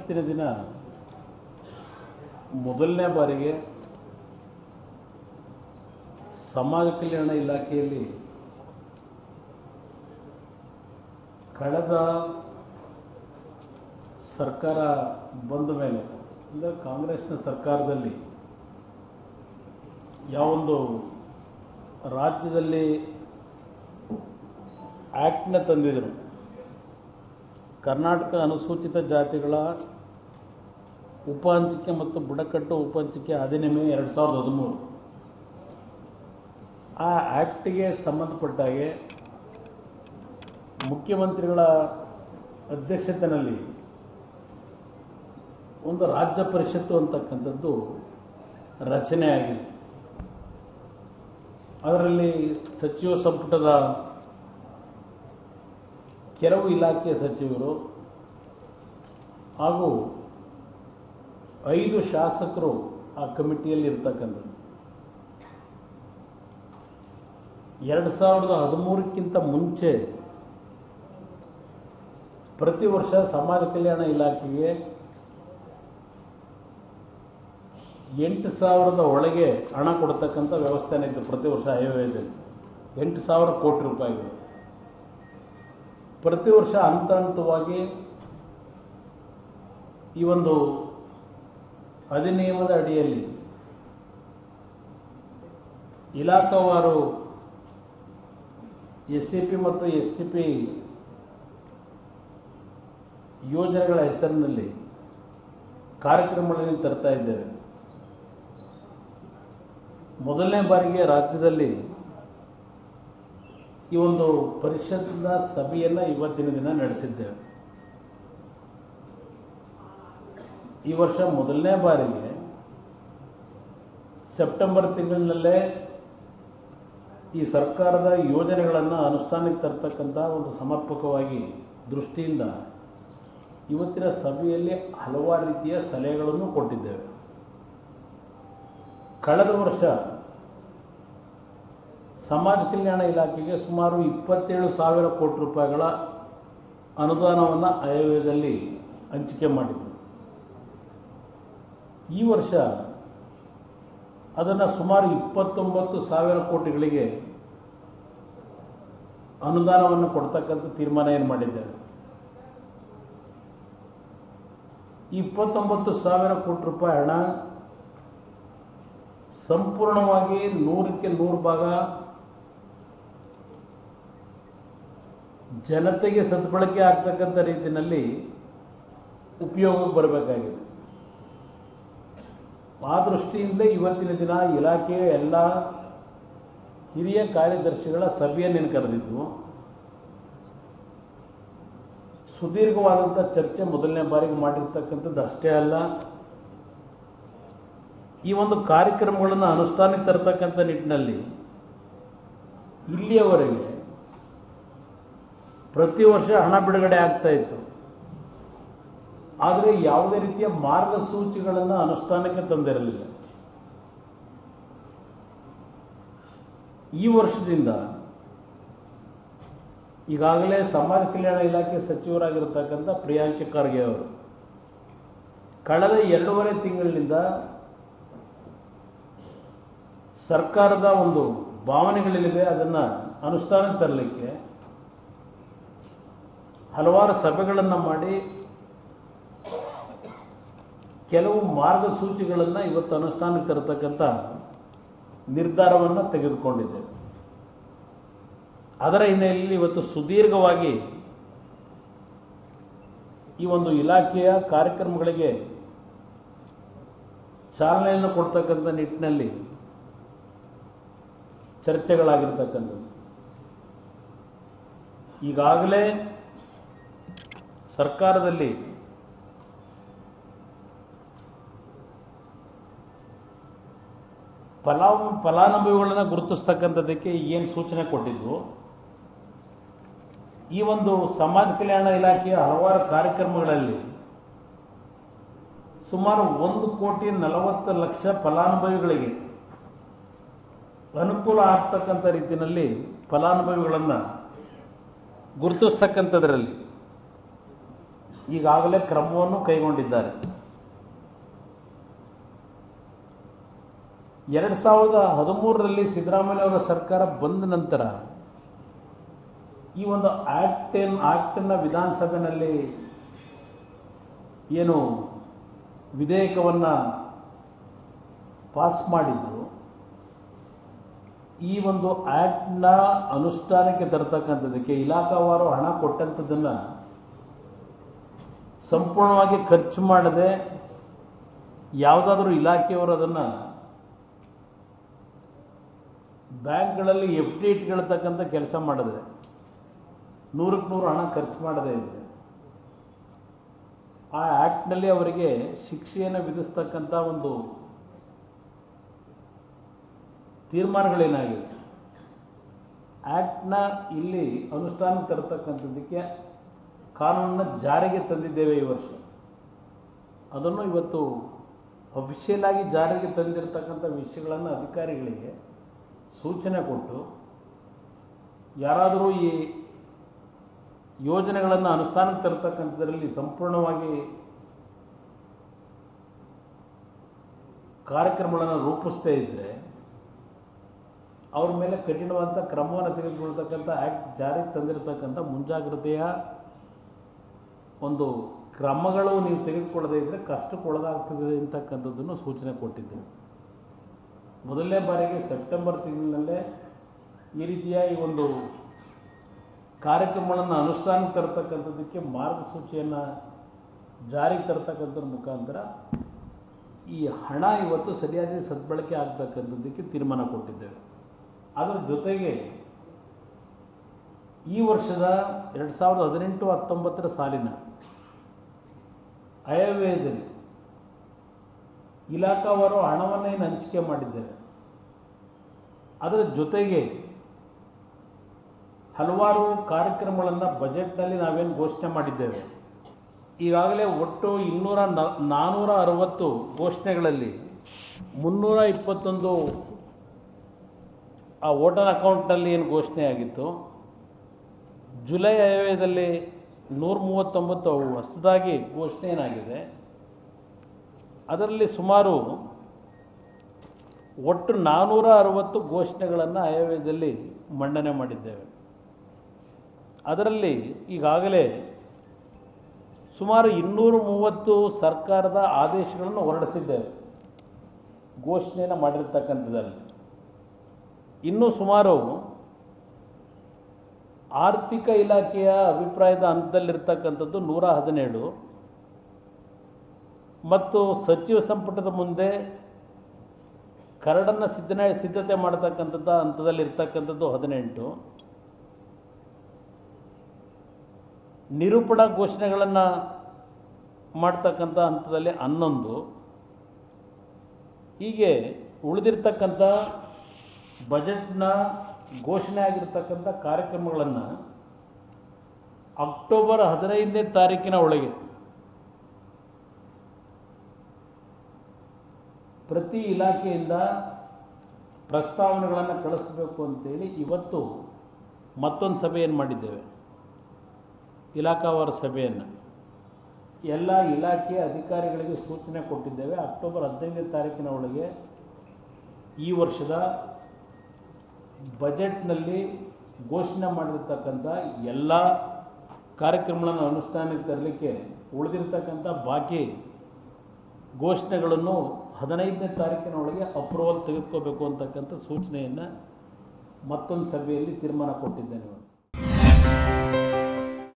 ಇವತ್ತಿನ ದಿನ ಮೊದಲನೇ ಬಾರಿಗೆ ಸಮಾಜ ಕಲ್ಯಾಣ ಇಲಾಖೆಯಲ್ಲಿ ಕಳೆದ ಸರ್ಕಾರ ಬಂದ ಮೇಲೆ ಅಂದರೆ ಕಾಂಗ್ರೆಸ್ನ ಸರ್ಕಾರದಲ್ಲಿ ಯಾವೊಂದು ರಾಜ್ಯದಲ್ಲಿ ಆ್ಯಕ್ಟ್ನ ತಂದಿದ್ರು ಕರ್ನಾಟಕ ಅನುಸೂಚಿತ ಜಾತಿಗಳ ಉಪ ಹಂಚಿಕೆ ಮತ್ತು ಬುಡಕಟ್ಟು ಉಪ ಹಂಚಿಕೆ ಅಧಿನಿಯಮ ಎರಡು ಸಾವಿರದ ಹದಿಮೂರು ಆ ಆ್ಯಕ್ಟ್ಗೆ ಸಂಬಂಧಪಟ್ಟಾಗೆ ಮುಖ್ಯಮಂತ್ರಿಗಳ ಅಧ್ಯಕ್ಷತೆಯಲ್ಲಿ ಒಂದು ರಾಜ್ಯ ಪರಿಷತ್ತು ಅಂತಕ್ಕಂಥದ್ದು ರಚನೆ ಆಗಿದೆ ಅದರಲ್ಲಿ ಸಚಿವ ಸಂಪುಟದ ಕೆಲವು ಇಲಾಖೆಯ ಸಚಿವರು ಹಾಗೂ ಐದು ಶಾಸಕರು ಆ ಕಮಿಟಿಯಲ್ಲಿ ಇರ್ತಕ್ಕಂಥದ್ದು ಎರಡು ಸಾವಿರದ ಹದಿಮೂರಕ್ಕಿಂತ ಮುಂಚೆ ಪ್ರತಿ ವರ್ಷ ಸಮಾಜ ಕಲ್ಯಾಣ ಇಲಾಖೆಗೆ ಎಂಟು ಸಾವಿರದ ಒಳಗೆ ಹಣ ಕೊಡ್ತಕ್ಕಂಥ ವ್ಯವಸ್ಥೆನೇ ಇತ್ತು ಪ್ರತಿ ವರ್ಷ ಆಯವ್ಯಯದಲ್ಲಿ ಎಂಟು ಸಾವಿರ ಕೋಟಿ ರೂಪಾಯಿಗಳು ಪ್ರತಿ ವರ್ಷ ಹಂತ ಹಂತವಾಗಿ ಈ ಒಂದು ಅಧಿನಿಯಮದ ಅಡಿಯಲ್ಲಿ ಇಲಾಖಾವಾರು ಎಸ್ ಸಿ ಪಿ ಮತ್ತು ಎಸ್ ಟಿ ಪಿ ಯೋಜನೆಗಳ ಹೆಸರಿನಲ್ಲಿ ಕಾರ್ಯಕ್ರಮಗಳನ್ನು ತರ್ತಾ ಇದ್ದೇವೆ ಮೊದಲನೇ ಬಾರಿಗೆ ರಾಜ್ಯದಲ್ಲಿ ಈ ಒಂದು ಪರಿಷತ್ನ ಸಭೆಯನ್ನು ಇವತ್ತಿನ ದಿನ ನಡೆಸಿದ್ದೇವೆ ಈ ವರ್ಷ ಮೊದಲನೇ ಬಾರಿಗೆ ಸೆಪ್ಟೆಂಬರ್ ತಿಂಗಳಿನಲ್ಲೇ ಈ ಸರ್ಕಾರದ ಯೋಜನೆಗಳನ್ನು ಅನುಷ್ಠಾನಕ್ಕೆ ತರ್ತಕ್ಕಂಥ ಒಂದು ಸಮರ್ಪಕವಾಗಿ ದೃಷ್ಟಿಯಿಂದ ಇವತ್ತಿನ ಸಭೆಯಲ್ಲಿ ಹಲವಾರು ರೀತಿಯ ಸಲಹೆಗಳನ್ನು ಕೊಟ್ಟಿದ್ದೇವೆ ಕಳೆದ ವರ್ಷ ಸಮಾಜ ಕಲ್ಯಾಣ ಇಲಾಖೆಗೆ ಸುಮಾರು ಇಪ್ಪತ್ತೇಳು ಸಾವಿರ ಕೋಟಿ ರೂಪಾಯಿಗಳ ಅನುದಾನವನ್ನು ಆಯವ್ಯಯದಲ್ಲಿ ಹಂಚಿಕೆ ಮಾಡಿದ್ರು ಈ ವರ್ಷ ಅದನ್ನು ಸುಮಾರು ಇಪ್ಪತ್ತೊಂಬತ್ತು ಸಾವಿರ ಕೋಟಿಗಳಿಗೆ ಅನುದಾನವನ್ನು ಕೊಡ್ತಕ್ಕಂಥ ತೀರ್ಮಾನ ಏನು ಮಾಡಿದ್ದೇವೆ ಈ ಇಪ್ಪತ್ತೊಂಬತ್ತು ಸಾವಿರ ಕೋಟಿ ರೂಪಾಯಿ ಹಣ ಸಂಪೂರ್ಣವಾಗಿ ನೂರಕ್ಕೆ ನೂರು ಭಾಗ ಜನತೆಗೆ ಸದ್ಬಳಕೆ ಆಗ್ತಕ್ಕಂಥ ರೀತಿಯಲ್ಲಿ ಉಪಯೋಗಕ್ಕೆ ಬರಬೇಕಾಗಿದೆ ಆ ದೃಷ್ಟಿಯಿಂದ ಇವತ್ತಿನ ದಿನ ಇಲಾಖೆಯ ಎಲ್ಲ ಹಿರಿಯ ಕಾರ್ಯದರ್ಶಿಗಳ ಸಭೆಯನ್ನು ಕರೆದಿದ್ವು ಸುದೀರ್ಘವಾದಂಥ ಚರ್ಚೆ ಮೊದಲನೇ ಬಾರಿಗೆ ಮಾಡಿರ್ತಕ್ಕಂಥದ್ದು ಅಷ್ಟೇ ಅಲ್ಲ ಈ ಒಂದು ಕಾರ್ಯಕ್ರಮಗಳನ್ನು ಅನುಷ್ಠಾನಕ್ಕೆ ತರತಕ್ಕಂಥ ನಿಟ್ಟಿನಲ್ಲಿ ಇಲ್ಲಿಯವರೆಗೆ ಪ್ರತಿ ವರ್ಷ ಹಣ ಬಿಡುಗಡೆ ಆಗ್ತಾ ಇತ್ತು ಆದರೆ ಯಾವುದೇ ರೀತಿಯ ಮಾರ್ಗಸೂಚಿಗಳನ್ನು ಅನುಷ್ಠಾನಕ್ಕೆ ತಂದಿರಲಿಲ್ಲ ಈ ವರ್ಷದಿಂದ ಈಗಾಗಲೇ ಸಮಾಜ ಕಲ್ಯಾಣ ಇಲಾಖೆ ಸಚಿವರಾಗಿರ್ತಕ್ಕಂಥ ಪ್ರಿಯಾಂಕ ಖರ್ಗೆ ಅವರು ಕಳೆದ ಎರಡೂವರೆ ತಿಂಗಳಿನಿಂದ ಸರ್ಕಾರದ ಒಂದು ಭಾವನೆಗಳೇನಿದೆ ಅದನ್ನು ಅನುಷ್ಠಾನಕ್ಕೆ ತರಲಿಕ್ಕೆ ಹಲವಾರು ಸಭೆಗಳನ್ನು ಮಾಡಿ ಕೆಲವು ಮಾರ್ಗಸೂಚಿಗಳನ್ನು ಇವತ್ತು ಅನುಷ್ಠಾನಕ್ಕೆ ತರತಕ್ಕಂಥ ನಿರ್ಧಾರವನ್ನು ತೆಗೆದುಕೊಂಡಿದ್ದೇವೆ ಅದರ ಹಿನ್ನೆಲೆಯಲ್ಲಿ ಇವತ್ತು ಸುದೀರ್ಘವಾಗಿ ಈ ಒಂದು ಇಲಾಖೆಯ ಕಾರ್ಯಕ್ರಮಗಳಿಗೆ ಚಾಲನೆಯನ್ನು ಕೊಡ್ತಕ್ಕಂಥ ನಿಟ್ಟಿನಲ್ಲಿ ಚರ್ಚೆಗಳಾಗಿರ್ತಕ್ಕಂಥದ್ದು ಈಗಾಗಲೇ ಸರ್ಕಾರದಲ್ಲಿ ಫಲಾವ್ ಫಲಾನುಭವಿಗಳನ್ನು ಗುರುತಿಸ್ತಕ್ಕಂಥದ್ದಕ್ಕೆ ಏನು ಸೂಚನೆ ಕೊಟ್ಟಿದ್ವು ಈ ಒಂದು ಸಮಾಜ ಕಲ್ಯಾಣ ಇಲಾಖೆಯ ಹಲವಾರು ಕಾರ್ಯಕ್ರಮಗಳಲ್ಲಿ ಸುಮಾರು ಒಂದು ಕೋಟಿ ನಲವತ್ತು ಲಕ್ಷ ಫಲಾನುಭವಿಗಳಿಗೆ ಅನುಕೂಲ ಆಗ್ತಕ್ಕಂಥ ರೀತಿಯಲ್ಲಿ ಫಲಾನುಭವಿಗಳನ್ನು ಗುರುತಿಸ್ತಕ್ಕಂಥದ್ರಲ್ಲಿ ಈಗಾಗಲೇ ಕ್ರಮವನ್ನು ಕೈಗೊಂಡಿದ್ದಾರೆ ಎರಡು ಸಾವಿರದ ಹದಿಮೂರರಲ್ಲಿ ಸಿದ್ದರಾಮಯ್ಯ ಅವರ ಸರ್ಕಾರ ಬಂದ ನಂತರ ಈ ಒಂದು ಆಕ್ಟ್ ಏನ್ ಆಕ್ಟನ್ನು ವಿಧಾನಸಭೆಯಲ್ಲಿ ಏನು ವಿಧೇಯಕವನ್ನು ಪಾಸ್ ಮಾಡಿದ್ರು ಈ ಒಂದು ಆಕ್ಟ್ನ ಅನುಷ್ಠಾನಕ್ಕೆ ತರತಕ್ಕಂಥದ್ದಕ್ಕೆ ಇಲಾಖಾವಾರು ಹಣ ಕೊಟ್ಟಂಥದ್ದನ್ನು ಸಂಪೂರ್ಣವಾಗಿ ಖರ್ಚು ಮಾಡದೆ ಯಾವುದಾದ್ರೂ ಇಲಾಖೆಯವರು ಅದನ್ನು ಬ್ಯಾಂಕ್ಗಳಲ್ಲಿ ಎಫ್ ಡಿ ಇಟ್ಕೊಳ್ತಕ್ಕಂಥ ಕೆಲಸ ಮಾಡಿದ್ರೆ ನೂರಕ್ಕೆ ನೂರು ಹಣ ಖರ್ಚು ಮಾಡದೇ ಇದ್ರೆ ಆ ಆ್ಯಕ್ಟ್ನಲ್ಲಿ ಅವರಿಗೆ ಶಿಕ್ಷೆಯನ್ನು ವಿಧಿಸ್ತಕ್ಕಂಥ ಒಂದು ತೀರ್ಮಾನಗಳೇನಾಗಿದೆ ಆ್ಯಕ್ಟ್ನ ಇಲ್ಲಿ ಅನುಷ್ಠಾನ ತರತಕ್ಕಂಥದ್ದಕ್ಕೆ ಕಾನೂನನ್ನ ಜಾರಿಗೆ ತಂದಿದ್ದೇವೆ ಈ ವರ್ಷ ಅದನ್ನು ಇವತ್ತು ಅಫಿಷಿಯಲ್ ಆಗಿ ಜಾರಿಗೆ ತಂದಿರತಕ್ಕಂಥ ವಿಷಯಗಳನ್ನು ಅಧಿಕಾರಿಗಳಿಗೆ ಸೂಚನೆ ಕೊಟ್ಟು ಯಾರಾದರೂ ಈ ಯೋಜನೆಗಳನ್ನು ಅನುಷ್ಠಾನಕ್ಕೆ ತರತಕ್ಕಂಥದ್ರಲ್ಲಿ ಸಂಪೂರ್ಣವಾಗಿ ಕಾರ್ಯಕ್ರಮಗಳನ್ನು ರೂಪಿಸ್ತೇ ಇದ್ದರೆ ಅವ್ರ ಮೇಲೆ ಕಠಿಣವಾದಂಥ ಕ್ರಮವನ್ನು ತೆಗೆದುಕೊಳ್ತಕ್ಕಂಥ ಆ್ಯಕ್ಟ್ ಜಾರಿಗೆ ತಂದಿರತಕ್ಕಂಥ ಮುಂಜಾಗ್ರತೆಯ ಒಂದು ಕ್ರಮಗಳು ನೀವು ತೆಗೆದುಕೊಳ್ಳದೇ ಇದ್ದರೆ ಕಷ್ಟಕ್ಕೊಳಗಾಗ್ತದೆ ಅಂತಕ್ಕಂಥದ್ದನ್ನು ಸೂಚನೆ ಕೊಟ್ಟಿದ್ದೇವೆ ಮೊದಲನೇ ಬಾರಿಗೆ ಸೆಪ್ಟೆಂಬರ್ ತಿಂಗಳಿನಲ್ಲೇ ಈ ರೀತಿಯ ಈ ಒಂದು ಕಾರ್ಯಕ್ರಮಗಳನ್ನು ಅನುಷ್ಠಾನಕ್ಕೆ ತರತಕ್ಕಂಥದ್ದಕ್ಕೆ ಮಾರ್ಗಸೂಚಿಯನ್ನು ಜಾರಿಗೆ ತರತಕ್ಕಂಥದ್ರ ಮುಖಾಂತರ ಈ ಹಣ ಇವತ್ತು ಸರಿಯಾದ ಸದ್ಬಳಕೆ ಆಗ್ತಕ್ಕಂಥದ್ದಕ್ಕೆ ತೀರ್ಮಾನ ಕೊಟ್ಟಿದ್ದೇವೆ ಅದರ ಜೊತೆಗೆ ಈ ವರ್ಷದ ಎರಡು ಸಾವಿರದ ಹದಿನೆಂಟು ಹತ್ತೊಂಬತ್ತರ ಸಾಲಿನ ಆಯವ್ಯಯದಲ್ಲಿ ಇಲಾಖಾವಾರು ಹಣವನ್ನು ಏನು ಹಂಚಿಕೆ ಮಾಡಿದ್ದೇವೆ ಅದರ ಜೊತೆಗೆ ಹಲವಾರು ಕಾರ್ಯಕ್ರಮಗಳನ್ನು ಬಜೆಟ್ನಲ್ಲಿ ನಾವೇನು ಘೋಷಣೆ ಮಾಡಿದ್ದೇವೆ ಈಗಾಗಲೇ ಒಟ್ಟು ಇನ್ನೂರ ನ- ನಾನ್ನೂರ ಅರವತ್ತು ಘೋಷಣೆಗಳಲ್ಲಿ ಮುನ್ನೂರ ಇಪ್ಪತ್ತೊಂದು ಆ ವೋಟರ್ ಅಕೌಂಟ್ನಲ್ಲಿ ಏನು ಘೋಷಣೆ ಆಗಿತ್ತು ಜುಲೈ ಆಯವ್ಯಯದಲ್ಲಿ ನೂರ ಮೂವತ್ತೊಂಬತ್ತು ಅವು ಹೊಸದಾಗಿ ಘೋಷಣೆ ಏನಾಗಿದೆ ಅದರಲ್ಲಿ ಸುಮಾರು ಒಟ್ಟು ನಾನ್ನೂರ ಅರವತ್ತು ಘೋಷಣೆಗಳನ್ನು ಆಯವ್ಯಯದಲ್ಲಿ ಮಂಡನೆ ಮಾಡಿದ್ದೇವೆ ಅದರಲ್ಲಿ ಈಗಾಗಲೇ ಸುಮಾರು ಇನ್ನೂರ ಮೂವತ್ತು ಸರ್ಕಾರದ ಆದೇಶಗಳನ್ನು ಹೊರಡಿಸಿದ್ದೇವೆ ಘೋಷಣೆಯನ್ನು ಮಾಡಿರ್ತಕ್ಕಂಥದ್ದಲ್ಲಿ ಇನ್ನೂ ಸುಮಾರು ಆರ್ಥಿಕ ಇಲಾಖೆಯ ಅಭಿಪ್ರಾಯದ ಹಂತದಲ್ಲಿರ್ತಕ್ಕಂಥದ್ದು ನೂರ ಹದಿನೇಳು ಮತ್ತು ಸಚಿವ ಸಂಪುಟದ ಮುಂದೆ ಕರಡನ್ನು ಸಿದ್ಧನೆ ಸಿದ್ಧತೆ ಮಾಡತಕ್ಕಂಥದ್ದು ಹಂತದಲ್ಲಿರ್ತಕ್ಕಂಥದ್ದು ಹದಿನೆಂಟು ನಿರೂಪಣಾ ಘೋಷಣೆಗಳನ್ನು ಮಾಡ್ತಕ್ಕಂಥ ಹಂತದಲ್ಲಿ ಹನ್ನೊಂದು ಹೀಗೆ ಉಳಿದಿರ್ತಕ್ಕಂಥ ಬಜೆಟ್ನ ಘೋಷಣೆ ಆಗಿರ್ತಕ್ಕಂಥ ಕಾರ್ಯಕ್ರಮಗಳನ್ನು ಅಕ್ಟೋಬರ್ ಹದಿನೈದನೇ ತಾರೀಕಿನ ಒಳಗೆ ಪ್ರತಿ ಇಲಾಖೆಯಿಂದ ಪ್ರಸ್ತಾವನೆಗಳನ್ನು ಕಳಿಸಬೇಕು ಅಂತೇಳಿ ಇವತ್ತು ಮತ್ತೊಂದು ಸಭೆಯನ್ನು ಮಾಡಿದ್ದೇವೆ ಇಲಾಖಾವಾರು ಸಭೆಯನ್ನು ಎಲ್ಲ ಇಲಾಖೆಯ ಅಧಿಕಾರಿಗಳಿಗೆ ಸೂಚನೆ ಕೊಟ್ಟಿದ್ದೇವೆ ಅಕ್ಟೋಬರ್ ಹದಿನೈದನೇ ತಾರೀಕಿನ ಒಳಗೆ ಈ ವರ್ಷದ ಬಜೆಟ್ನಲ್ಲಿ ಘೋಷಣೆ ಮಾಡಿರ್ತಕ್ಕಂಥ ಎಲ್ಲ ಕಾರ್ಯಕ್ರಮಗಳನ್ನು ಅನುಷ್ಠಾನಕ್ಕೆ ತರಲಿಕ್ಕೆ ಉಳಿದಿರ್ತಕ್ಕಂಥ ಬಾಕಿ ಘೋಷಣೆಗಳನ್ನು ಹದಿನೈದನೇ ತಾರೀಕಿನ ಒಳಗೆ ಅಪ್ರೂವಲ್ ತೆಗೆದುಕೋಬೇಕು ಅಂತಕ್ಕಂಥ ಸೂಚನೆಯನ್ನು ಮತ್ತೊಂದು ಸಭೆಯಲ್ಲಿ ತೀರ್ಮಾನ ಕೊಟ್ಟಿದ್ದೇನೆ ಇವತ್ತು